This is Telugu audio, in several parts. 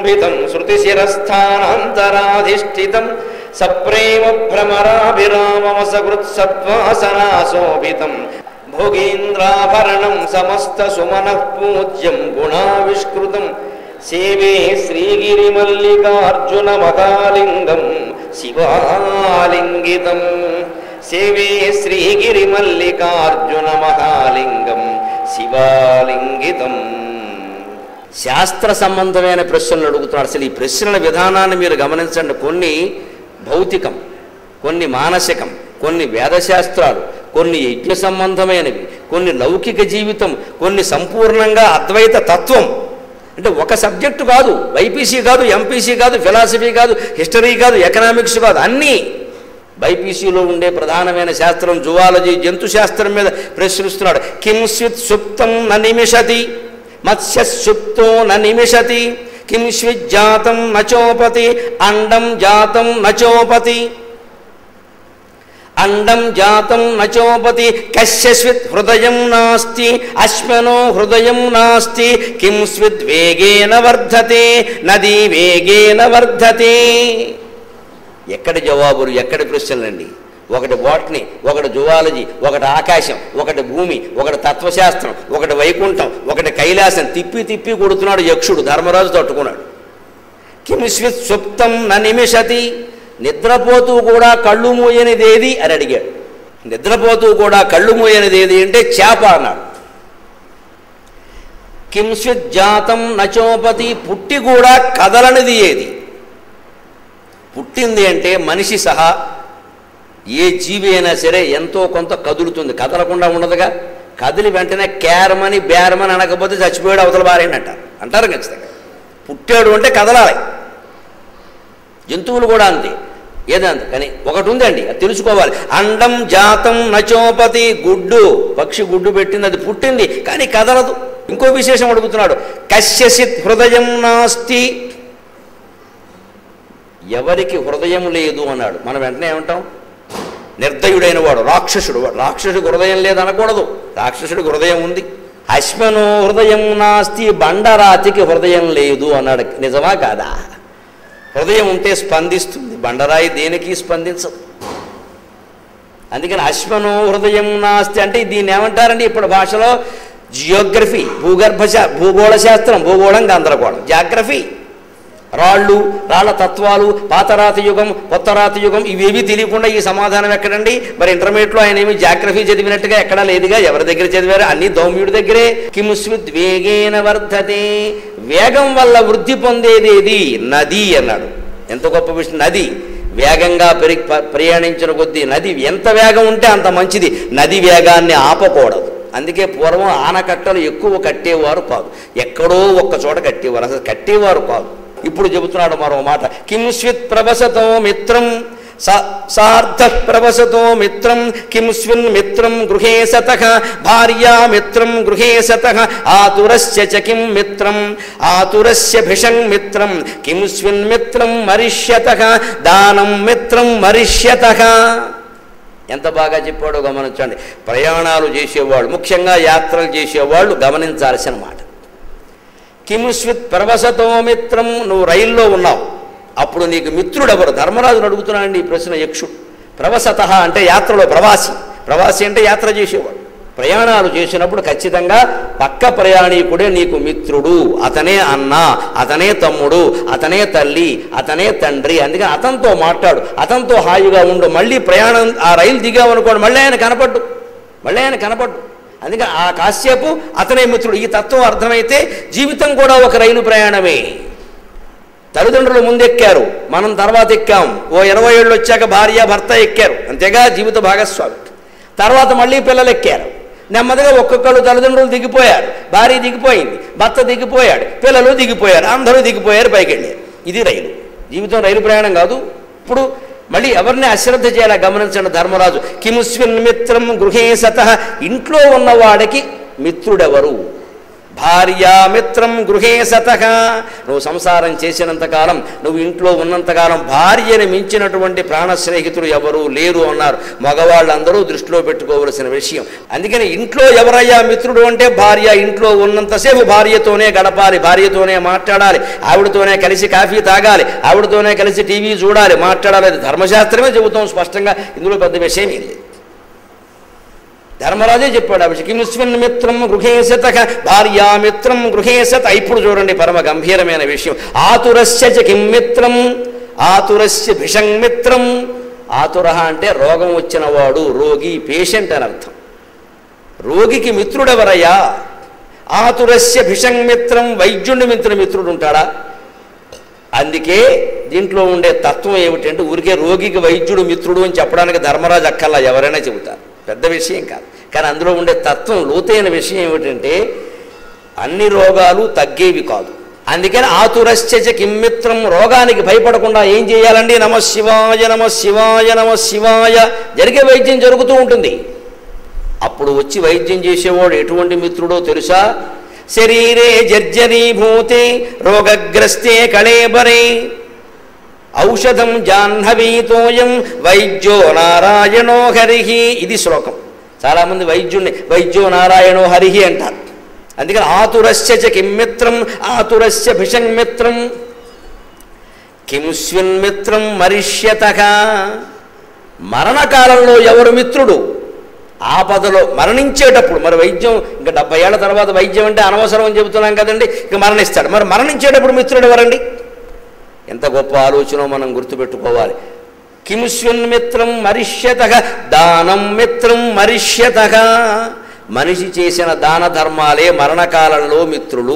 సంభితం శృతిశిరస్థానాంతరాధిష్ఠితం సప్రేమ భ్రమరాభిరామమసకృత్సద్వాసనాశోభితం భోగీంద్రాభరణం సమస్త సుమనః పూజ్యం గుణావిష్కృతం సేవే శ్రీగిరిమల్లికార్జున మకాలింగం శివాలింగితం సేవే శ్రీగిరిమల్లికార్జున మహాలింగం శివాలింగితం శాస్త్ర సంబంధమైన ప్రశ్నలు అడుగుతున్నాడు అసలు ఈ ప్రశ్నల విధానాన్ని మీరు గమనించండి కొన్ని భౌతికం కొన్ని మానసికం కొన్ని వేదశాస్త్రాలు కొన్ని యజ్ఞ సంబంధమైనవి కొన్ని లౌకిక జీవితం కొన్ని సంపూర్ణంగా అద్వైత తత్వం అంటే ఒక సబ్జెక్టు కాదు బైపీసీ కాదు ఎంపీసీ కాదు ఫిలాసఫీ కాదు హిస్టరీ కాదు ఎకనామిక్స్ కాదు అన్నీ బైపీసీలో ఉండే ప్రధానమైన శాస్త్రం జువాలజీ జంతు శాస్త్రం మీద ప్రశ్నిస్తున్నాడు కిం స్విత్ సుప్తం న నిమిషతి మత్స్య సుప్తో న నిమిషతి కిం స్విత్ జాతం నచోపతి అండం జాతం నచోపతి అండం జాతం నచోపతి కశ్యస్విత్ హృదయం నాస్తి అశ్మనో హృదయం నాస్తి కిం స్విద్ వేగేన వర్ధతే నదీ వేగేన వర్ధతే ఎక్కడి జవాబులు ఎక్కడి ప్రశ్నలండి ఒకటి బాట్ని ఒకటి జువాలజీ ఒకటి ఆకాశం ఒకటి భూమి ఒకటి తత్వశాస్త్రం ఒకటి వైకుంఠం ఒకటి కైలాసం తిప్పి తిప్పి కొడుతున్నాడు యక్షుడు ధర్మరాజు తట్టుకున్నాడు కిమిస్విత్ సుప్తం న నిమిషతి నిద్రపోతూ కూడా కళ్ళు మూయనిదేది అని అడిగాడు నిద్రపోతూ కూడా కళ్ళు మూయనిదేది అంటే చేప అన్నాడు కింస్విత్ జాతం నచోపతి పుట్టి కూడా కదలనిది ఏది పుట్టింది అంటే మనిషి సహా ఏ జీవి అయినా సరే ఎంతో కొంత కదులుతుంది కదలకుండా ఉండదుగా కదిలి వెంటనే క్యారమని బేరమని అనకపోతే చచ్చిపోయాడు అవతల బారేనట్ట అంటారు ఖచ్చితంగా పుట్టాడు అంటే కదలాలి జంతువులు కూడా అంతే ఏదంత కానీ ఒకటి ఉందండి అది తెలుసుకోవాలి అండం జాతం నచోపతి గుడ్డు పక్షి గుడ్డు పెట్టింది అది పుట్టింది కానీ కదలదు ఇంకో విశేషం అడుగుతున్నాడు కశ్యసిత్ హృదయం నాస్తి ఎవరికి హృదయం లేదు అన్నాడు మనం వెంటనే ఏమంటాం నిర్దయుడైన వాడు రాక్షసుడు వాడు రాక్షసుడికి హృదయం లేదనకూడదు రాక్షసుడికి హృదయం ఉంది అశ్మను హృదయం నాస్తి బండరాతికి హృదయం లేదు అన్నాడు నిజమా కాదా హృదయం ఉంటే స్పందిస్తుంది బండరాయి దేనికి స్పందించదు అందుకని అశ్మను హృదయం నాస్తి అంటే దీన్ని ఏమంటారండి ఇప్పుడు భాషలో జియోగ్రఫీ భూగర్భ శా భూగోళ శాస్త్రం భూగోళం గందరగోళం జాగ్రఫీ రాళ్ళు రాళ్ళ తత్వాలు పాతరాతి యుగం కొత్త రాతి యుగం ఇవేవి తెలియకుండా ఈ సమాధానం ఎక్కడండి మరి ఇంటర్మీడియట్లో ఆయన ఏమి జాగ్రఫీ చదివినట్టుగా ఎక్కడా లేదుగా ఎవరి దగ్గర చదివారు అన్ని దౌమ్యుడి దగ్గరే కిముస్విద్ వేగేన వర్ధతే వేగం వల్ల వృద్ధి పొందేదేది నది అన్నాడు ఎంత గొప్ప విషయం నది వేగంగా పెరిగి ప- ప్రయాణించిన కొద్దీ నది ఎంత వేగం ఉంటే అంత మంచిది నది వేగాన్ని ఆపకూడదు అందుకే పూర్వం ఆనకట్టలు ఎక్కువ కట్టేవారు కాదు ఎక్కడో ఒక్క చోట కట్టేవారు అసలు కట్టేవారు కాదు ఇప్పుడు చెబుతున్నాడు మరో మాట కింస్విత్ ప్రభసతో మిత్రం స- సార్థ ప్రభసతో మిత్రం కిం స్విన్ మిత్రం గృహే సత భార్యా మిత్రం గృహే సత ఆతురస్య చ కిం మిత్రం ఆతురస్య భిషం మిత్రం కిం స్విన్ మిత్రం మరిష్యత దానం మిత్రం మరిష్యత ఎంత బాగా చెప్పాడో గమనించండి ప్రయాణాలు చేసేవాళ్ళు ముఖ్యంగా యాత్రలు చేసేవాళ్ళు గమనించాల్సిన మాట కిముస్విత్ ప్రవసతో మిత్రం నువ్వు రైల్లో ఉన్నావు అప్పుడు నీకు మిత్రుడెవరు ధర్మరాజును అడుగుతున్నాడండి ఈ ప్రశ్న యక్షుడు ప్రవసత అంటే యాత్రలో ప్రవాసి ప్రవాసి అంటే యాత్ర చేసేవాడు ప్రయాణాలు చేసినప్పుడు ఖచ్చితంగా పక్క ప్రయాణీకుడే నీకు మిత్రుడు అతనే అన్న అతనే తమ్ముడు అతనే తల్లి అతనే తండ్రి అందుకని అతనితో మాట్లాడు అతనితో హాయిగా ఉండు మళ్ళీ ప్రయాణం ఆ రైలు దిగామనుకోండి మళ్ళీ ఆయన కనపడ్డు మళ్ళీ ఆయన కనపడ్డు అందుకని ఆ కాసేపు అతనే మిత్రుడు ఈ తత్వం అర్థమైతే జీవితం కూడా ఒక రైలు ప్రయాణమే తల్లిదండ్రులు ముందెక్కారు మనం తర్వాత ఎక్కాం ఓ ఇరవై ఏళ్ళు వచ్చాక భార్య భర్త ఎక్కారు అంతేగా జీవిత భాగస్వామి తర్వాత మళ్ళీ పిల్లలు ఎక్కారు నెమ్మదిగా ఒక్కొక్కళ్ళు తల్లిదండ్రులు దిగిపోయారు భార్య దిగిపోయింది భర్త దిగిపోయాడు పిల్లలు దిగిపోయారు అందరూ దిగిపోయారు పైకి వెళ్ళారు ఇది రైలు జీవితం రైలు ప్రయాణం కాదు ఇప్పుడు మళ్ళీ ఎవరిని అశ్రద్ధ చేయాలా గమనించండి ధర్మరాజు కిముస్విన్ మిత్రం గృహే సత ఇంట్లో ఉన్నవాడికి మిత్రుడెవరు భార్యామిత్రం గృహే సతక నువ్వు సంసారం చేసినంతకాలం నువ్వు ఇంట్లో ఉన్నంతకాలం భార్యని మించినటువంటి ప్రాణ స్నేహితులు ఎవరు లేరు అన్నారు మగవాళ్ళందరూ దృష్టిలో పెట్టుకోవలసిన విషయం అందుకని ఇంట్లో ఎవరయ్యా మిత్రుడు అంటే భార్య ఇంట్లో ఉన్నంతసేపు భార్యతోనే గడపాలి భార్యతోనే మాట్లాడాలి ఆవిడతోనే కలిసి కాఫీ తాగాలి ఆవిడతోనే కలిసి టీవీ చూడాలి మాట్లాడాలి అది ధర్మశాస్త్రమే చెబుతాం స్పష్టంగా ఇందులో పెద్ద విషయం ఏం లేదు ధర్మరాజే చెప్పాడు అభిషేక్ కిమిస్మిన్ మిత్రం గృహేశత భార్యామిత్రం గృహేశత ఇప్పుడు చూడండి పరమ గంభీరమైన విషయం ఆతురస్య చ కిం మిత్రం ఆతురస్య భిషం మిత్రం ఆతుర అంటే రోగం వచ్చిన వాడు రోగి పేషెంట్ అని అర్థం రోగికి మిత్రుడెవరయ్యా ఆతురస్య భిషం మిత్రం వైద్యుడి మిత్ర మిత్రుడు ఉంటాడా అందుకే దీంట్లో ఉండే తత్వం ఏమిటంటే ఊరికే రోగికి వైద్యుడు మిత్రుడు అని చెప్పడానికి ధర్మరాజు అక్కల్లా ఎవరైనా చెబుతారు పెద్ద విషయం కాదు కానీ అందులో ఉండే తత్వం లోతైన విషయం ఏమిటంటే అన్ని రోగాలు తగ్గేవి కాదు అందుకని ఆతురశ్చ కిమ్మిత్రం రోగానికి భయపడకుండా ఏం చేయాలండి నమ శివాయ నమ శివాయ నమ శివాయ జరిగే వైద్యం జరుగుతూ ఉంటుంది అప్పుడు వచ్చి వైద్యం చేసేవాడు ఎటువంటి మిత్రుడో తెలుసా శరీరే జర్జరీభూతే రోగగ్రస్తే కళేబరే ఔషధం జాహ్నవీతోయం వైద్యో నారాయణో హరిహి ఇది శ్లోకం చాలామంది వైద్యుణ్ణి వైద్యో నారాయణో హరిహి అంటారు అందుకని ఆతురస్య చ కిమ్మిత్రం ఆతురస్య భిషంమిత్రం కింస్విన్మిత్రం మరిష్యత మరణకాలంలో ఎవరు మిత్రుడు ఆపదలో మరణించేటప్పుడు మరి వైద్యం ఇంకా డెబ్బై ఏళ్ళ తర్వాత వైద్యం అంటే అనవసరం అని చెబుతున్నాం కదండి ఇక మరణిస్తాడు మరి మరణించేటప్పుడు మిత్రుడు ఎవరండి ఎంత గొప్ప ఆలోచన మనం గుర్తుపెట్టుకోవాలి కింస్విన్మిత్రం మరిష్యత దానం మిత్రం మరిష్యత మనిషి చేసిన దాన ధర్మాలే మరణకాలంలో మిత్రులు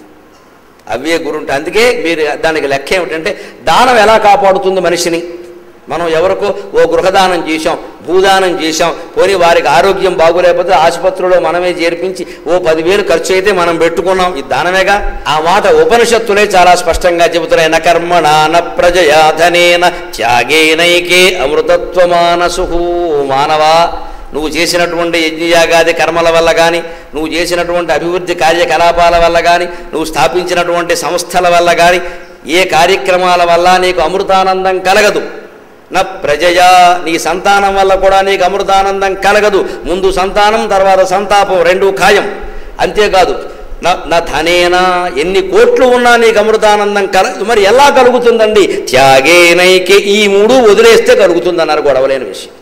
అవే గురుంటే అందుకే మీరు దానికి లెక్క ఏమిటంటే దానం ఎలా కాపాడుతుంది మనిషిని మనం ఎవరికో ఓ గృహదానం చేశాం భూదానం చేశాం పోనీ వారికి ఆరోగ్యం బాగోలేకపోతే ఆసుపత్రిలో మనమే చేర్పించి ఓ పదివేలు ఖర్చు అయితే మనం పెట్టుకున్నాం ఇది దానమేగా ఆ మాట ఉపనిషత్తులే చాలా స్పష్టంగా చెబుతున్నాయి న కర్మణాన ప్రజయాధనేన త్యాగేనైకే అమృతత్వమానసు మానవా నువ్వు చేసినటువంటి యజ్ఞయాగాది కర్మల వల్ల కానీ నువ్వు చేసినటువంటి అభివృద్ధి కార్యకలాపాల వల్ల కానీ నువ్వు స్థాపించినటువంటి సంస్థల వల్ల కానీ ఏ కార్యక్రమాల వల్ల నీకు అమృతానందం కలగదు నా ప్రజయా నీ సంతానం వల్ల కూడా నీకు అమృతానందం కలగదు ముందు సంతానం తర్వాత సంతాపం రెండు ఖాయం అంతేకాదు నా నా ధనేనా ఎన్ని కోట్లు ఉన్నా నీకు అమృతానందం కలగదు మరి ఎలా కలుగుతుందండి త్యాగేనైకే ఈ మూడు వదిలేస్తే కలుగుతుందన్నారు గొడవలేని విషయం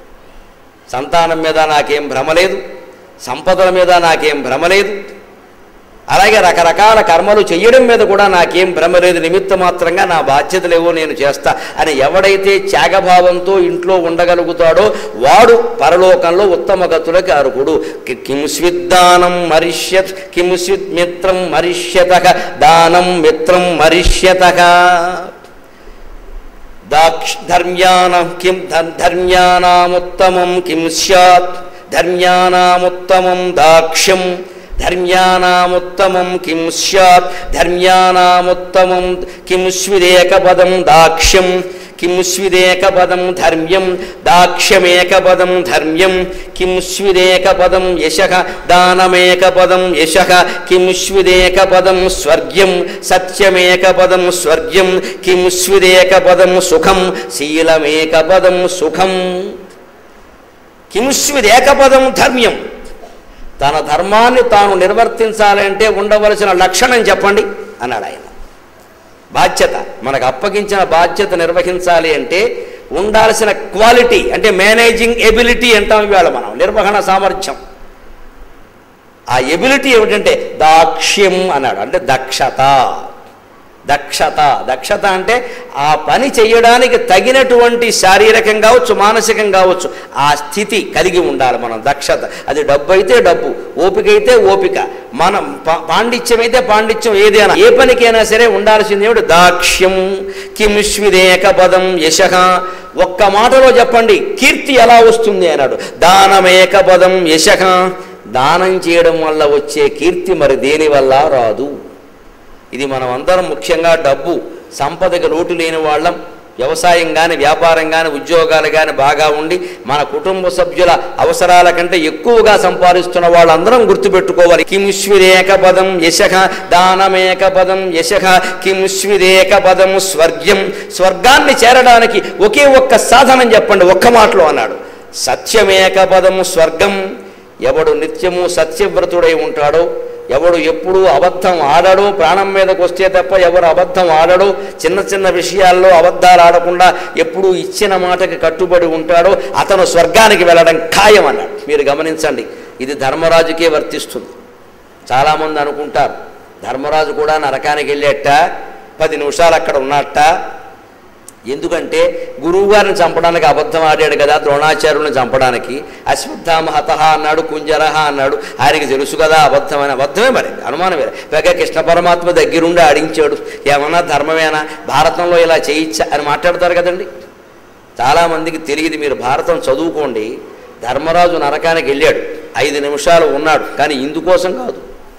సంతానం మీద నాకేం భ్రమ లేదు సంపదల మీద నాకేం భ్రమ లేదు అలాగే రకరకాల కర్మలు చెయ్యడం మీద కూడా నాకేం భ్రమ లేదు నిమిత్త మాత్రంగా నా బాధ్యతలేవో నేను చేస్తా అని ఎవడైతే త్యాగభావంతో ఇంట్లో ఉండగలుగుతాడో వాడు పరలోకంలో ఉత్తమ గతులకి అర్హుడు కి- కిం స్విద్దానం మరిష్యత్ కిం స్విత్ మిత్రం మరిష్యత దానం మిత్రం మరిష్యత దాక్ష ధర్మ్యానం కిం ధర్- ధర్మ్యానాముత్తమం కిం స్యాత్ ధర్మ్యానాముత్తమం దాక్ష్యం ధర్మ్యానాముత్తమం కిం స్యాత్ ధర్మ్యానాముత్తమం కిం స్విదేకపదం దాక్ష్యం కిం స్విదేకపదం ధర్మ్యం దాక్ష్యమేకపదం ధర్మ్యం కిం స్విదేకపదం యశః దానమేకపదం యశః కిం స్విదేకపదం స్వర్గ్యం సత్యమేకపదం స్వర్గ్యం కిం స్విదేకపదం సుఖం శీలమేకపదం సుఖం కిం స్విదేకపదం ధర్మ్యం తన ధర్మాన్ని తాను నిర్వర్తించాలంటే ఉండవలసిన లక్షణం చెప్పండి అన్నాడు ఆయన బాధ్యత మనకు అప్పగించిన బాధ్యత నిర్వహించాలి అంటే ఉండాల్సిన క్వాలిటీ అంటే మేనేజింగ్ ఎబిలిటీ అంటాం ఇవాళ మనం నిర్వహణ సామర్థ్యం ఆ ఎబిలిటీ ఏమిటంటే దాక్ష్యం అన్నాడు అంటే దక్షత దక్షత దక్షత అంటే ఆ పని చేయడానికి తగినటువంటి శారీరకం కావచ్చు మానసికం కావచ్చు ఆ స్థితి కలిగి ఉండాలి మనం దక్షత అది డబ్బు అయితే డబ్బు ఓపిక అయితే ఓపిక మనం పా- పాండిత్యం అయితే పాండిత్యం ఏదైనా ఏ పనికైనా సరే ఉండాల్సింది ఏమిటి దాక్ష్యం కిమిష్విదేక పదం యశ ఒక్క మాటలో చెప్పండి కీర్తి ఎలా వస్తుంది అన్నాడు దానమేక పదం యశ దానం చేయడం వల్ల వచ్చే కీర్తి మరి దేని వల్ల రాదు ఇది మనం అందరం ముఖ్యంగా డబ్బు సంపదకి లోటు లేని వాళ్ళం వ్యవసాయం కానీ వ్యాపారం కానీ ఉద్యోగాలు కానీ బాగా ఉండి మన కుటుంబ సభ్యుల అవసరాల కంటే ఎక్కువగా సంపాదిస్తున్న వాళ్ళందరం గుర్తుపెట్టుకోవాలి కింశ్విరేక పదం యశః దానమేక పదం యశః కింశ్విరేక పదం స్వర్గ్యం స్వర్గాన్ని చేరడానికి ఒకే ఒక్క సాధనం చెప్పండి ఒక్క మాటలో అన్నాడు సత్యమేక పదము స్వర్గం ఎవడు నిత్యము సత్యవ్రతుడై ఉంటాడో ఎవడు ఎప్పుడూ అబద్ధం ఆడడో ప్రాణం మీదకి వస్తే తప్ప ఎవరు అబద్ధం ఆడడో చిన్న చిన్న విషయాల్లో అబద్ధాలు ఆడకుండా ఎప్పుడూ ఇచ్చిన మాటకి కట్టుబడి ఉంటాడో అతను స్వర్గానికి వెళ్ళడం ఖాయం అన్నాడు మీరు గమనించండి ఇది ధర్మరాజుకే వర్తిస్తుంది చాలామంది అనుకుంటారు ధర్మరాజు కూడా నరకానికి వెళ్ళేట పది నిమిషాలు అక్కడ ఉన్నట్ట ఎందుకంటే గురువుగారిని చంపడానికి అబద్ధం ఆడాడు కదా ద్రోణాచార్యుని చంపడానికి అశ్వత్థామ హతహ అన్నాడు కుంజరహ అన్నాడు ఆయనకి తెలుసు కదా అబద్ధమైన అబద్ధమే మరి అనుమానం వేరే పైగా కృష్ణ పరమాత్మ దగ్గరుండి ఆడించాడు ఏమన్నా ధర్మమేనా భారతంలో ఇలా చేయించా అని మాట్లాడతారు కదండి చాలామందికి తెలియదు మీరు భారతం చదువుకోండి ధర్మరాజు నరకానికి వెళ్ళాడు ఐదు నిమిషాలు ఉన్నాడు కానీ ఇందుకోసం కాదు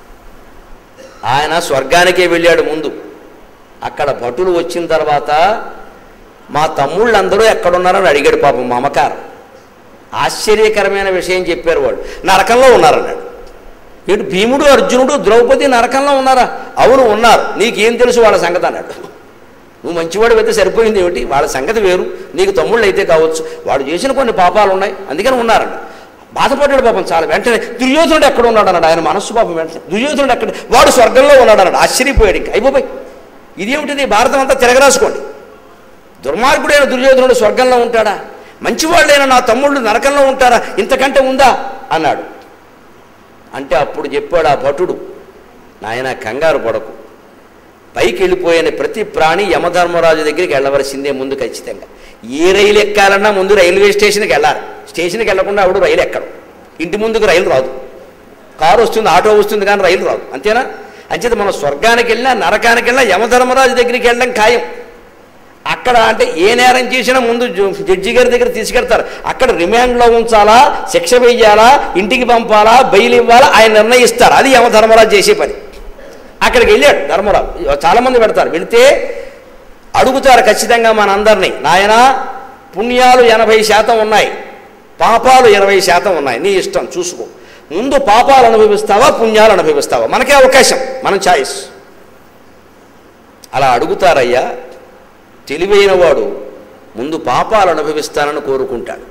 ఆయన స్వర్గానికే వెళ్ళాడు ముందు అక్కడ భటులు వచ్చిన తర్వాత మా తమ్ముళ్ళందరూ ఎక్కడున్నారని అడిగాడు పాపం మమకారం ఆశ్చర్యకరమైన విషయం చెప్పారు వాళ్ళు నరకంలో ఉన్నారన్నాడు ఏంటి భీముడు అర్జునుడు ద్రౌపది నరకంలో ఉన్నారా అవును ఉన్నారు నీకేం తెలుసు వాళ్ళ సంగతి అన్నాడు నువ్వు మంచివాడు అయితే సరిపోయింది ఏమిటి వాళ్ళ సంగతి వేరు నీకు తమ్ముళ్ళు అయితే కావచ్చు వాడు చేసిన కొన్ని పాపాలు ఉన్నాయి అందుకని ఉన్నారన్న బాధపడ్డాడు పాపం చాలా వెంటనే దుర్యోధనుడు ఎక్కడ ఉన్నాడు అన్నాడు ఆయన మనస్సు పాపం వెంటనే దుర్యోధనుడు ఎక్కడ వాడు స్వర్గంలో ఉన్నాడు అన్నాడు ఆశ్చర్యపోయాడు ఇంకా అయిపోయి ఇదేమిటిది భారతం అంతా తిరగరాసుకోండి దుర్మార్గుడైన దుర్యోధనుడు స్వర్గంలో ఉంటాడా మంచివాళ్ళైన నా తమ్ముళ్ళు నరకంలో ఉంటారా ఇంతకంటే ఉందా అన్నాడు అంటే అప్పుడు చెప్పాడు ఆ భటుడు నాయన కంగారు పడకు పైకి వెళ్ళిపోయిన ప్రతి ప్రాణి యమధర్మరాజు దగ్గరికి వెళ్ళవలసిందే ముందు ఖచ్చితంగా ఏ రైలు ఎక్కాలన్నా ముందు రైల్వే స్టేషన్కి వెళ్ళాలి స్టేషన్కి వెళ్ళకుండా ఆవిడ రైలు ఎక్కడం ఇంటి ముందుకు రైలు రాదు కారు వస్తుంది ఆటో వస్తుంది కానీ రైలు రాదు అంతేనా అంచేత మనం స్వర్గానికి వెళ్ళినా నరకానికి వెళ్ళినా యమధర్మరాజు దగ్గరికి వెళ్ళడం ఖాయం అక్కడ అంటే ఏ నేరం చేసినా ముందు జు- జడ్జి గారి దగ్గర తీసుకెళ్తారు అక్కడ రిమాండ్లో ఉంచాలా శిక్ష వేయాలా ఇంటికి పంపాలా బెయిల్ ఇవ్వాలా ఆయన నిర్ణయిస్తారు అది యమధర్మరాజు చేసే పని అక్కడికి వెళ్ళాడు ధర్మరాజు చాలామంది పెడతారు వెళితే అడుగుతారు ఖచ్చితంగా మనందరినీ నాయన పుణ్యాలు ఎనభై శాతం ఉన్నాయి పాపాలు ఇరవై శాతం ఉన్నాయి నీ ఇష్టం చూసుకో ముందు పాపాలు అనుభవిస్తావా పుణ్యాలు అనుభవిస్తావా మనకే అవకాశం మన ఛాయిస్ అలా అడుగుతారయ్యా తెలివైన వాడు ముందు పాపాలు అనుభవిస్తానని కోరుకుంటాడు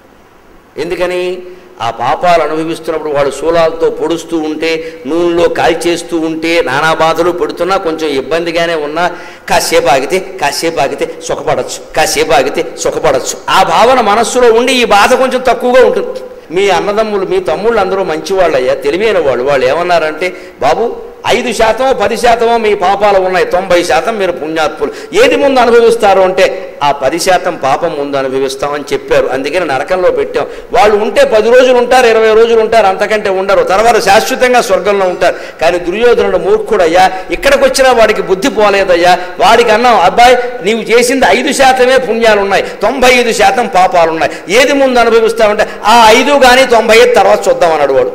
ఎందుకని ఆ పాపాలు అనుభవిస్తున్నప్పుడు వాడు శూలాలతో పొడుస్తూ ఉంటే నూనెలో కాల్చేస్తూ ఉంటే నానా బాధలు పెడుతున్నా కొంచెం ఇబ్బందిగానే ఉన్నా కాసేపు ఆగితే కాసేపు ఆగితే సుఖపడచ్చు కాసేపు ఆగితే సుఖపడచ్చు ఆ భావన మనస్సులో ఉండి ఈ బాధ కొంచెం తక్కువగా ఉంటుంది మీ అన్నదమ్ములు మీ తమ్ముళ్ళు అందరూ మంచివాళ్ళయ్యా తెలివైన వాళ్ళు వాళ్ళు ఏమన్నారంటే బాబు ఐదు శాతమో పది శాతమో మీ పాపాలు ఉన్నాయి తొంభై శాతం మీరు పుణ్యాత్ములు ఏది ముందు అనుభవిస్తారు అంటే ఆ పది శాతం పాపం ముందు అనుభవిస్తామని చెప్పారు అందుకని నరకంలో పెట్టాం వాళ్ళు ఉంటే పది రోజులు ఉంటారు ఇరవై రోజులు ఉంటారు అంతకంటే ఉండరు తర్వాత శాశ్వతంగా స్వర్గంలో ఉంటారు కానీ దుర్యోధనుడు మూర్ఖుడయ్యా ఇక్కడికి వచ్చినా వాడికి బుద్ధి పోలేదయ్యా వాడికి అన్నాం అబ్బాయి నీవు చేసింది ఐదు శాతమే పుణ్యాలు ఉన్నాయి తొంభై ఐదు శాతం పాపాలు ఉన్నాయి ఏది ముందు అనుభవిస్తామంటే ఆ ఐదు కానీ తొంభై ఐదు తర్వాత చూద్దాం అన్నాడు వాడు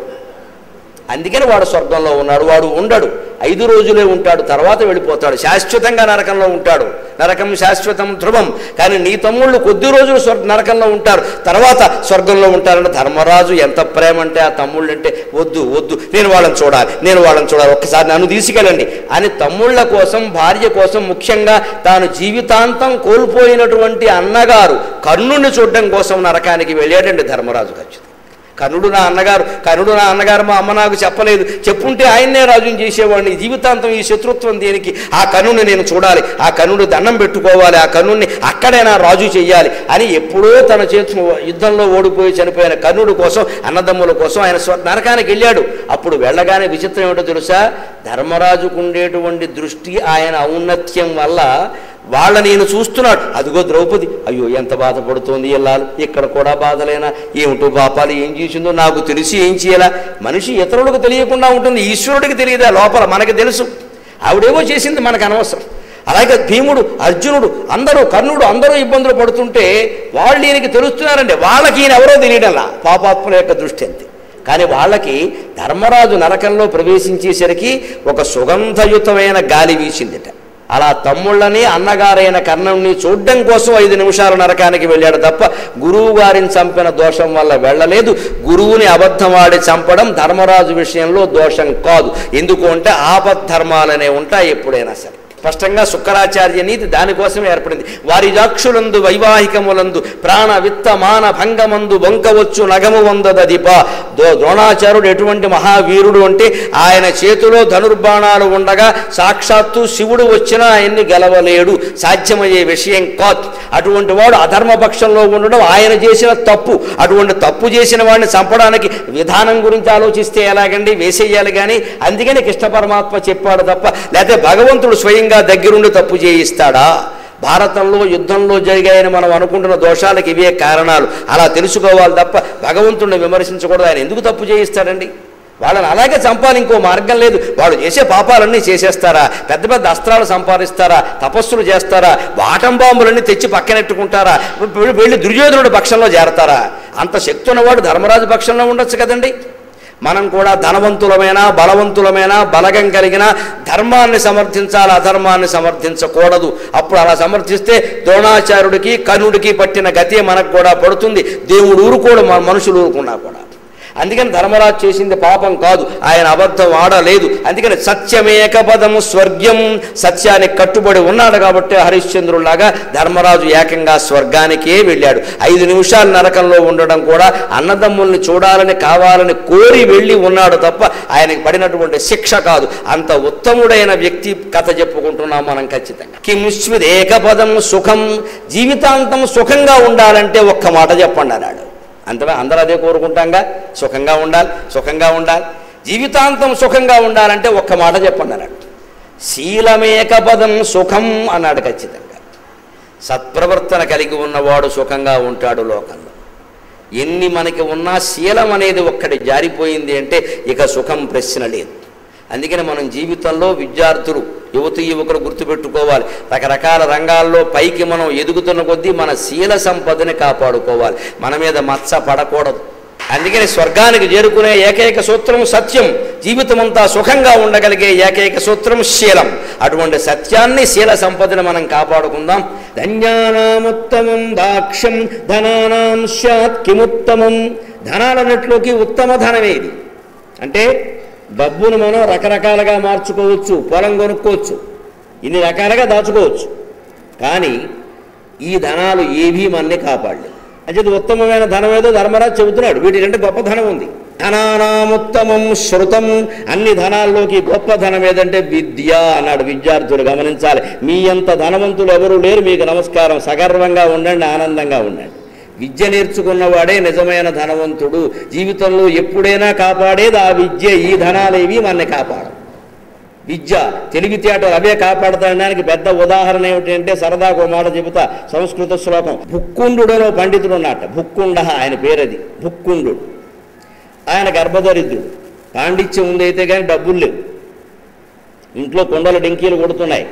అందుకని వాడు స్వర్గంలో ఉన్నాడు వాడు ఉండడు ఐదు రోజులే ఉంటాడు తర్వాత వెళ్ళిపోతాడు శాశ్వతంగా నరకంలో ఉంటాడు నరకం శాశ్వతం ధ్రువం కానీ నీ తమ్ముళ్ళు కొద్ది రోజులు స్వర్గ నరకంలో ఉంటారు తర్వాత స్వర్గంలో ఉంటారంటే ధర్మరాజు ఎంత ప్రేమ అంటే ఆ తమ్ముళ్ళు అంటే వద్దు వద్దు నేను వాళ్ళని చూడాలి నేను వాళ్ళని చూడాలి ఒక్కసారి నన్ను తీసుకెళ్ళండి అని తమ్ముళ్ళ కోసం భార్య కోసం ముఖ్యంగా తాను జీవితాంతం కోల్పోయినటువంటి అన్నగారు కర్ణుని చూడడం కోసం నరకానికి వెళ్ళాడండి ధర్మరాజు ఖచ్చితంగా కనుడు నా అన్నగారు కనుడు నా అన్నగారు మా అమ్మ నాకు చెప్పలేదు చెప్పుంటే ఆయన్నే రాజుని చేసేవాడిని జీవితాంతం ఈ శత్రుత్వం దేనికి ఆ కనుని నేను చూడాలి ఆ కనుడు దండం పెట్టుకోవాలి ఆ కనుని అక్కడైనా రాజు చెయ్యాలి అని ఎప్పుడో తన చేతు యుద్ధంలో ఓడిపోయి చనిపోయిన కర్ణుడు కోసం అన్నదమ్ముల కోసం ఆయన స్వ నరకానికి వెళ్ళాడు అప్పుడు వెళ్ళగానే విచిత్రం ఏమిటో తెలుసా ధర్మరాజుకు ఉండేటువంటి దృష్టి ఆయన ఔన్నత్యం వల్ల వాళ్ళ నేను చూస్తున్నాడు అదిగో ద్రౌపది అయ్యో ఎంత బాధపడుతోంది వెళ్ళాలి ఇక్కడ కూడా బాధలేనా ఏమిటో పాపాలు ఏం చేసిందో నాకు తెలిసి ఏం చేయాలా మనిషి ఇతరులకు తెలియకుండా ఉంటుంది ఈశ్వరుడికి తెలియదా లోపల మనకి తెలుసు ఆవిడేవో చేసింది మనకు అనవసరం అలాగే భీముడు అర్జునుడు అందరూ కర్ణుడు అందరూ ఇబ్బందులు పడుతుంటే వాళ్ళు ఈయనకి తెలుస్తున్నారండి వాళ్ళకి ఈయన ఎవరో తెలియడంలా పాపాత్ముల యొక్క దృష్టి అంతే కానీ వాళ్ళకి ధర్మరాజు నరకంలో ప్రవేశించేసరికి ఒక సుగంధయుతమైన గాలి వీసిందిట అలా తమ్ముళ్ళని అన్నగారైన కర్ణుని చూడడం కోసం ఐదు నిమిషాలు నరకానికి వెళ్ళాడు తప్ప గురువు గారిని చంపిన దోషం వల్ల వెళ్ళలేదు గురువుని అబద్ధమాడి చంపడం ధర్మరాజు విషయంలో దోషం కాదు ఎందుకు అంటే ఆపద్ధర్మాలనే ఉంటాయి ఎప్పుడైనా సరే స్పష్టంగా శుక్రాచార్య నీతి దానికోసమే ఏర్పడింది వారి జాక్షులందు వైవాహికములందు ప్రాణ విత్త మాన భంగమందు వంకవచ్చు నగము వందదదిప దో ద్రోణాచార్యుడు ఎటువంటి మహావీరుడు అంటే ఆయన చేతిలో ధనుర్బాణాలు ఉండగా సాక్షాత్తు శివుడు వచ్చినా ఆయన్ని గెలవలేడు సాధ్యమయ్యే విషయం కాదు అటువంటి వాడు అధర్మపక్షంలో ఉండడం ఆయన చేసిన తప్పు అటువంటి తప్పు చేసిన వాడిని చంపడానికి విధానం గురించి ఆలోచిస్తే ఎలాగండి వేసేయాలి కానీ అందుకని కృష్ణ పరమాత్మ చెప్పాడు తప్ప లేకపోతే భగవంతుడు స్వయంగా దగ్గరుండి తప్పు చేయిస్తాడా భారతంలో యుద్ధంలో జరిగాయని మనం అనుకుంటున్న దోషాలకు ఇవే కారణాలు అలా తెలుసుకోవాలి తప్ప భగవంతుడిని విమర్శించకూడదు ఆయన ఎందుకు తప్పు చేయిస్తాడండి వాళ్ళని అలాగే చంపాలి ఇంకో మార్గం లేదు వాళ్ళు చేసే పాపాలన్నీ చేసేస్తారా పెద్ద పెద్ద అస్త్రాలు సంపాదిస్తారా తపస్సులు చేస్తారా వాటం బాంబులన్నీ తెచ్చి పక్కనెట్టుకుంటారా వెళ్ళి- వెళ్ళి దుర్యోధనుడి పక్షంలో చేరతారా అంత శక్తి ఉన్నవాడు ధర్మరాజు పక్షంలో ఉండొచ్చు కదండి మనం కూడా ధనవంతులమైన బలవంతులమైన బలగం కలిగిన ధర్మాన్ని సమర్థించాలి అధర్మాన్ని సమర్థించకూడదు అప్పుడు అలా సమర్థిస్తే ద్రోణాచార్యుడికి కర్ణుడికి పట్టిన గతే మనకు కూడా పడుతుంది దేవుడు ఊరుకోడు మన మనుషులు ఊరుకున్నా కూడా అందుకని ధర్మరాజు చేసింది పాపం కాదు ఆయన అబద్ధం ఆడలేదు అందుకని సత్యమేక పదము స్వర్గ్యం సత్యానికి కట్టుబడి ఉన్నాడు కాబట్టి హరిశ్చంద్రులాగా ధర్మరాజు ఏకంగా స్వర్గానికే వెళ్ళాడు ఐదు నిమిషాలు నరకంలో ఉండడం కూడా అన్నదమ్ముల్ని చూడాలని కావాలని కోరి వెళ్ళి ఉన్నాడు తప్ప ఆయనకి పడినటువంటి శిక్ష కాదు అంత ఉత్తముడైన వ్యక్తి కథ చెప్పుకుంటున్నాం మనం ఖచ్చితంగా కింస్మిద్ ఏకపదం సుఖం జీవితాంతం సుఖంగా ఉండాలంటే ఒక్క మాట చెప్పండి అన్నాడు అంతవా అందరూ అదే కోరుకుంటాంగా సుఖంగా ఉండాలి సుఖంగా ఉండాలి జీవితాంతం సుఖంగా ఉండాలంటే ఒక్క మాట చెప్పండి అన్నాడు శీలమేక పదం సుఖం అన్నాడు ఖచ్చితంగా సత్ప్రవర్తన కలిగి ఉన్నవాడు సుఖంగా ఉంటాడు లోకంలో ఎన్ని మనకి ఉన్నా శీలం అనేది ఒక్కటి జారిపోయింది అంటే ఇక సుఖం ప్రశ్న లేదు అందుకని మనం జీవితంలో విద్యార్థులు యువతి యువకులు గుర్తుపెట్టుకోవాలి రకరకాల రంగాల్లో పైకి మనం ఎదుగుతున్న కొద్దీ మన శీల సంపదని కాపాడుకోవాలి మన మీద మచ్చ పడకూడదు అందుకని స్వర్గానికి చేరుకునే ఏకైక సూత్రం సత్యం జీవితమంతా సుఖంగా ఉండగలిగే ఏకైక సూత్రం శీలం అటువంటి సత్యాన్ని శీల సంపదను మనం కాపాడుకుందాం ధన్యానాముత్తమం దాక్ష్యం ధనానాం స్యాత్ కిముత్తమం ధనాలన్నిట్లోకి ఉత్తమ ధనమేది అంటే డబ్బును మనం రకరకాలుగా మార్చుకోవచ్చు పొలం కొనుక్కోవచ్చు ఇన్ని రకాలుగా దాచుకోవచ్చు కానీ ఈ ధనాలు ఏవీ మనని కాపాడలేదు అంటే ఉత్తమమైన ధనం ఏదో ధర్మరాజు చెబుతున్నాడు వీటికంటే గొప్ప ధనం ఉంది ధనానాముత్తమం శృతం అన్ని ధనాల్లోకి గొప్ప ధనం ఏదంటే విద్య అన్నాడు విద్యార్థులు గమనించాలి మీ అంత ధనవంతులు ఎవరు లేరు మీకు నమస్కారం సగర్వంగా ఉండండి ఆనందంగా ఉండండి విద్య నేర్చుకున్నవాడే నిజమైన ధనవంతుడు జీవితంలో ఎప్పుడైనా కాపాడేది ఆ విద్య ఈ ధనాలేవి మనని కాపాడు విద్య తెలివితేటలు అవే కాపాడతాడానికి పెద్ద ఉదాహరణ ఏమిటంటే సరదాకు ఒక మాట చెబుతా సంస్కృత శ్లోకం భుక్కుండుడనో పండితుడు ఉన్నట్ట భుక్కుండ ఆయన పేరది భుక్కుండు ఆయన గర్భదరిద్రుడు పాండిత్యం ఉందైతే కానీ డబ్బులు లేవు ఇంట్లో కొండల డింకీలు కొడుతున్నాయి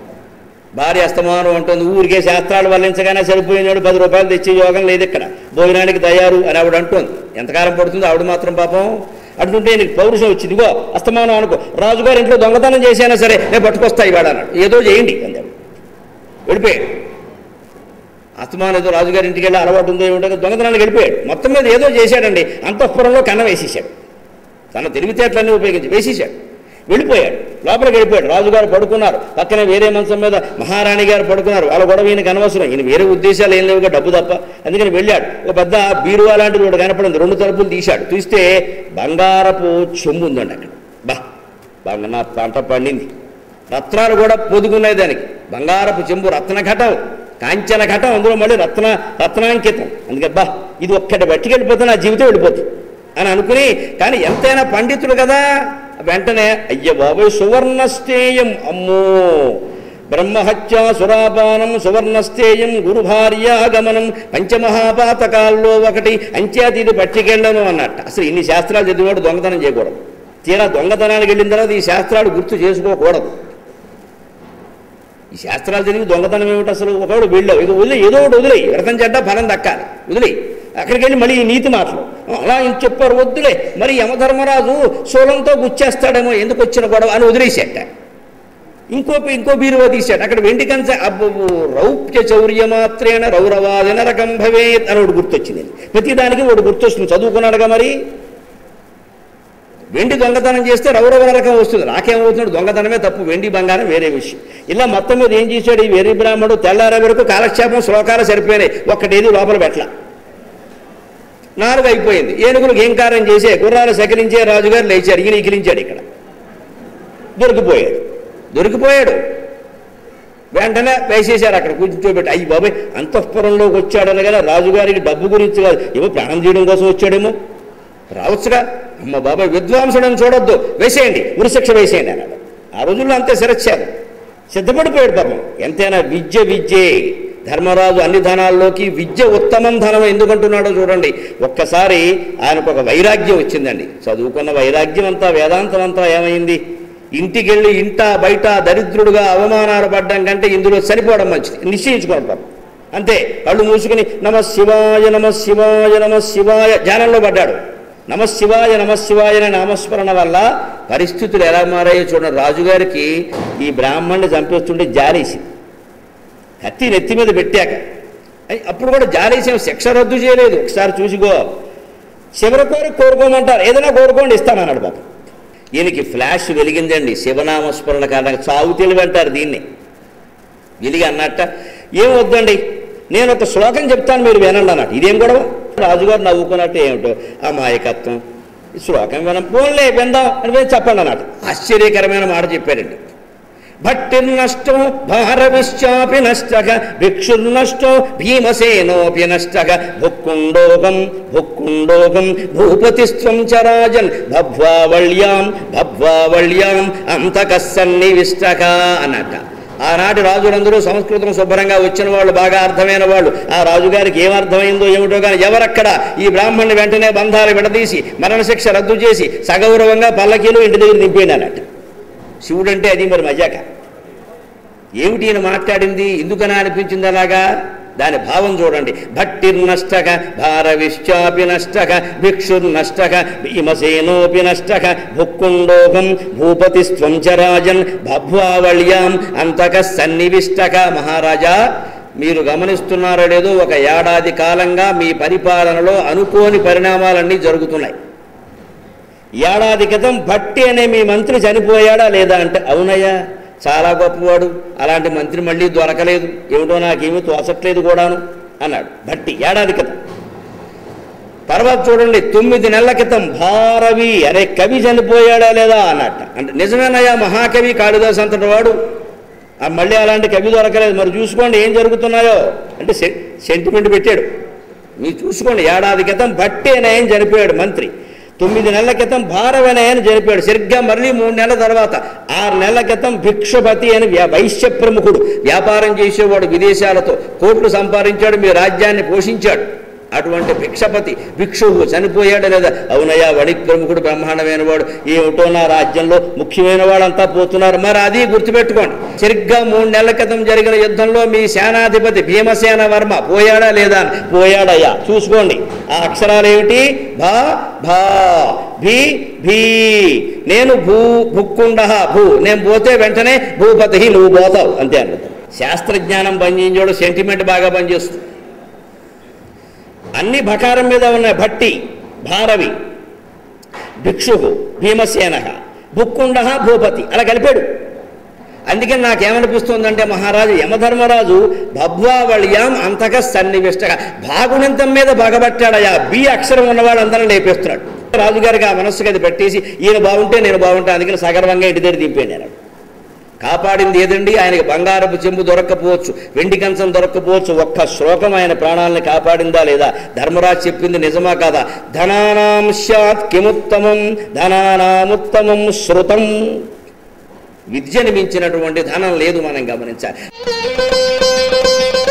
భార్య అస్తమానం అంటుంది ఊరికే శాస్త్రాలు వల్లించగానే సరిపోయినాడు పది రూపాయలు తెచ్చే యోగం లేదు ఇక్కడ భోజనానికి తయారు అని ఆవిడ అంటుంది ఎంతకాలం పడుతుంది ఆవిడ మాత్రం పాపం అటుంటే నీకు పౌరుషం వచ్చింది ఇగో అస్తమానం అనుకో రాజుగారు ఇంట్లో దొంగతనం చేసైనా సరే నేను పట్టుకొస్తా ఇవాడ అన్నాడు ఏదో చేయండి అందాడు వెళ్ళిపోయాడు అస్తమానం ఏదో రాజుగారి ఇంటికి వెళ్ళి అలవాటు ఉందో ఏమిటో దొంగతనానికి వెళ్ళిపోయాడు మొత్తం మీద ఏదో చేశాడండి అంతఃపురంలో కన్న వేసేసాడు తన తెలివితేటలన్నీ ఉపయోగించి వేసేసాడు వెళ్ళిపోయాడు లోపలికి వెళ్ళిపోయాడు రాజుగారు పడుకున్నారు పక్కనే వేరే మంచం మీద మహారాణి గారు పడుకున్నారు వాళ్ళ గొడవ ఈయనకి అనవసరం ఈయన వేరే ఉద్దేశాలు ఏం లేవుగా డబ్బు తప్ప అందుకని వెళ్ళాడు ఒక పెద్ద బీరువా లాంటిది ఒకటి కనపడింది రెండు తలుపులు తీశాడు తీస్తే బంగారపు చెంబు ఉందండి అక్కడ బా బాగా నా పంట పండింది రత్నాలు కూడా పొదుగున్నాయి దానికి బంగారపు చెంబు రత్న ఘటం కాంచన ఘటం అందులో మళ్ళీ రత్న రత్నాంకితం అందుకే బా ఇది ఒక్కటి పట్టుకెళ్ళిపోతే నా జీవితం వెళ్ళిపోతుంది అని అనుకుని కానీ ఎంతైనా పండితుడు కదా వెంటనే అయ్య బాబోయ్ సువర్ణస్థేయం అమ్మో బ్రహ్మహత్య సురాపానం సువర్ణస్థేయం గురుభార్యాగమనం పంచమహాపాతకాల్లో ఒకటి అంచేది ఇది పట్టుకెళ్ళను అన్నట్ట అసలు ఇన్ని శాస్త్రాలు చదివాడు దొంగతనం చేయకూడదు తీరా దొంగతనానికి వెళ్ళిన తర్వాత ఈ శాస్త్రాలు గుర్తు చేసుకోకూడదు ఈ శాస్త్రాలు చదివి దొంగతనం ఏమిటి అసలు ఒకవేళ వెళ్ళావు ఇది వదిలే ఏదో ఒకటి వదిలేయి వ్రతం చెడ్డ ఫలం దక్కాలి వదిలేయి అక్కడికి వెళ్ళి మళ్ళీ ఈ నీతి మాటలు అలా ఇంత చెప్పారు వద్దులే మరి యమధర్మరాజు శూలంతో గుచ్చేస్తాడేమో ఎందుకు వచ్చిన గొడవ అని వదిలేసేట ఇంకో ఇంకో బీరువా తీశాడు అక్కడ వెండి కంచ అబ్బో రౌప్య చౌర్య మాత్రేణ రౌరవాదిన రకం భవేత్ అని ఒకటి గుర్తొచ్చింది ప్రతి దానికి ఒకటి గుర్తొస్తుంది చదువుకున్నాడుగా మరి వెండి దొంగతనం చేస్తే రౌరవ నరకం వస్తుంది నాకేమవుతున్నాడు దొంగతనమే తప్పు వెండి బంగారం వేరే విషయం ఇలా మొత్తం మీద ఏం చేశాడు ఈ వెర్రి బ్రాహ్మడు తెల్లారే వరకు కాలక్షేపం శ్లోకాలు సరిపోయినాయి ఒక్కటేది లోపల పెట్టల నాలుగు అయిపోయింది ఏనుగులు గేంకారం చేసే గుర్రాలు సకరించే రాజుగారు లేచారు ఈయన ఇకిలించాడు ఇక్కడ దొరికిపోయాడు దొరికిపోయాడు వెంటనే వేసేశారు అక్కడ కూర్చోబెట్టి అయ్యి బాబాయ్ అంతఃపురంలోకి వచ్చాడని కదా రాజుగారికి డబ్బు గురించి కాదు ఏమో ప్రాణం చేయడం కోసం వచ్చాడేమో రావచ్చుగా అమ్మ బాబాయ్ విద్వాంసుడని చూడొద్దు వేసేయండి ఉరిశిక్ష వేసేయండి అన్నాడు ఆ రోజుల్లో అంతే శిరచ్చారు సిద్ధపడిపోయాడు పాపం ఎంతైనా విద్య విద్యే ధర్మరాజు అన్ని ధనాల్లోకి విద్య ఉత్తమం ధనం ఎందుకంటున్నాడో చూడండి ఒక్కసారి ఆయనకు ఒక వైరాగ్యం వచ్చిందండి చదువుకున్న వైరాగ్యం అంతా వేదాంతం అంతా ఏమైంది ఇంటికెళ్ళి ఇంట బయట దరిద్రుడుగా అవమానాలు పడ్డం కంటే ఇందులో చనిపోవడం మంచిది నిశ్చయించుకోవడం పాపం అంతే కళ్ళు మూసుకుని నమ శివాయ నమ శివాయ నమ శివాయ ధ్యానంలో పడ్డాడు నమ శివాయ నమ శివాయ అనే నామస్మరణ వల్ల పరిస్థితులు ఎలా మారాయో చూడండి రాజుగారికి ఈ బ్రాహ్మణ్ణి చంపేస్తుంటే జారేసింది కత్తి నెత్తి మీద పెట్టాక అయ్ అప్పుడు కూడా జారేసాం శిక్ష రద్దు చేయలేదు ఒకసారి చూసిగో చివరి కోరిక కోరుకోమంటారు ఏదైనా కోరుకోండి ఇస్తానన్నాడు పాపం ఈయనకి ఫ్లాష్ వెలిగిందండి శివనామస్మరణ కారణంగా చావు తెలివి అంటారు దీన్ని వెలిగి అన్నట్ట ఏం వద్దండి నేను ఒక శ్లోకం చెప్తాను మీరు వినండి అన్నట్టు ఇదేం గొడవ రాజుగారు నవ్వుకున్నట్టు ఏమిటో అమాయకత్వం ఈ శ్లోకం వినం పోన్లే విందాం అని మీరు చెప్పండి అన్నట్టు ఆశ్చర్యకరమైన మాట చెప్పారండి భట్టిర్నష్టో భారవిశ్చాపి నష్టక భిక్షుర్నష్టో భీమసేనోపి నష్టక భుక్కుండోగం భుక్కుండోగం భూపతిస్త్వం చ రాజన్ భవ్వావళ్యాం భవ్వావళ్యాం అంతక సన్నివిష్టక అన్నట్ట ఆనాటి రాజులందరూ సంస్కృతం శుభ్రంగా వచ్చిన వాళ్ళు బాగా అర్థమైన వాళ్ళు ఆ రాజుగారికి ఏమర్థమైందో ఏమిటో కానీ ఎవరక్కడ ఈ బ్రాహ్మణ్ణి వెంటనే బంధాలు విడదీసి మరణశిక్ష రద్దు చేసి సగౌరవంగా పల్లకీలు ఇంటి దగ్గర నింపేయండి అన్నట్టు శివుడంటే అది మరి మజాక ఏమిటి ఈయన మాట్లాడింది ఎందుకని అనిపించింది అలాగా దాని భావం చూడండి భట్టిర్నష్టక భారవిశ్చాపి నష్టక భిక్షుర్నష్టక భీమసేనోపి నష్టక భుక్కుండోగం భూపతిస్త్వం చ రాజన్ భద్వావళ్యాం అంతక సన్నివిష్టక మహారాజా మీరు గమనిస్తున్నారో లేదో ఒక ఏడాది కాలంగా మీ పరిపాలనలో అనుకోని పరిణామాలన్నీ జరుగుతున్నాయి ఏడాది క్రితం భట్టి అనే మీ మంత్రి చనిపోయాడా లేదా అంటే అవునయ్యా చాలా గొప్పవాడు అలాంటి మంత్రి మళ్ళీ దొరకలేదు ఏమిటో నాకేమీ తోచట్లేదు కూడాను అన్నాడు భట్టి ఏడాది క్రితం తర్వాత చూడండి తొమ్మిది నెలల క్రితం భారవి అరే కవి చనిపోయాడా లేదా అన్నట్ట అంటే నిజమేనయ్యా మహాకవి కాళిదాస్ అంతటి వాడు ఆ మళ్ళీ అలాంటి కవి దొరకలేదు మరి చూసుకోండి ఏం జరుగుతున్నాయో అంటే సె- సెంటిమెంట్ పెట్టాడు మీరు చూసుకోండి ఏడాది క్రితం భట్టేనయని చనిపోయాడు మంత్రి తొమ్మిది నెలల క్రితం భారవనయని చనిపోయాడు సరిగ్గా మళ్ళీ మూడు నెలల తర్వాత ఆరు నెలల క్రితం భిక్షపతి అని వ్యా- వైశ్య ప్రముఖుడు వ్యాపారం చేసేవాడు విదేశాలతో కోట్లు సంపాదించాడు మీ రాజ్యాన్ని పోషించాడు అటువంటి భిక్షపతి భిక్షువు చనిపోయాడు లేదా అవునయ్యా వణిక్ ప్రముఖుడు బ్రహ్మాండమైన వాడు ఏమిటో నా రాజ్యంలో ముఖ్యమైన వాళ్ళంతా పోతున్నారు మరి అది గుర్తుపెట్టుకోండి సరిగ్గా మూడు నెలల క్రితం జరిగిన యుద్ధంలో మీ సేనాధిపతి భీమసేన వర్మ పోయాడా లేదా అని. పోయాడయ్యా చూసుకోండి ఆ అక్షరాలు ఏమిటి భా భా భీ భీ నేను భూ భుక్కుండ భూ నేను పోతే వెంటనే భూపతి నువ్వు పోతావు అంతే అన్నది శాస్త్రజ్ఞానం పనిచేయించోడు సెంటిమెంట్ బాగా పనిచేస్తుంది అన్ని భకారం మీద ఉన్నాయి భట్టి భారవి భిక్షు భీమసేన భుక్కుండ భూపతి అలా కలిపాడు అందుకని నాకేమనిపిస్తుందంటే మహారాజు యమధర్మరాజు భద్వావళ్యాం అంతక సన్నివిష్టగా భాగునింతం మీద భగబట్టాడయా బి అక్షరం ఉన్నవాడు అందరం లేపేస్తున్నాడు రాజుగారికి ఆ మనస్సుకి అది పెట్టేసి ఈయన బాగుంటే నేను బాగుంటా అందుకని సగర్వంగా ఇంటి దగ్గర దింపేయండి అన్నాడు కాపాడింది ఏదండి ఆయనకి బంగారపు చెంబు దొరక్కపోవచ్చు వెండి కంచం దొరక్కపోవచ్చు ఒక్క శ్లోకం ఆయన ప్రాణాలను కాపాడిందా లేదా ధర్మరాజు చెప్పింది నిజమా కాదా ధనానాం స్యాత్ కిముత్తమం ధనానాముత్తమం శృతం విద్యను మించినటువంటి ధనం లేదు మనం గమనించాలి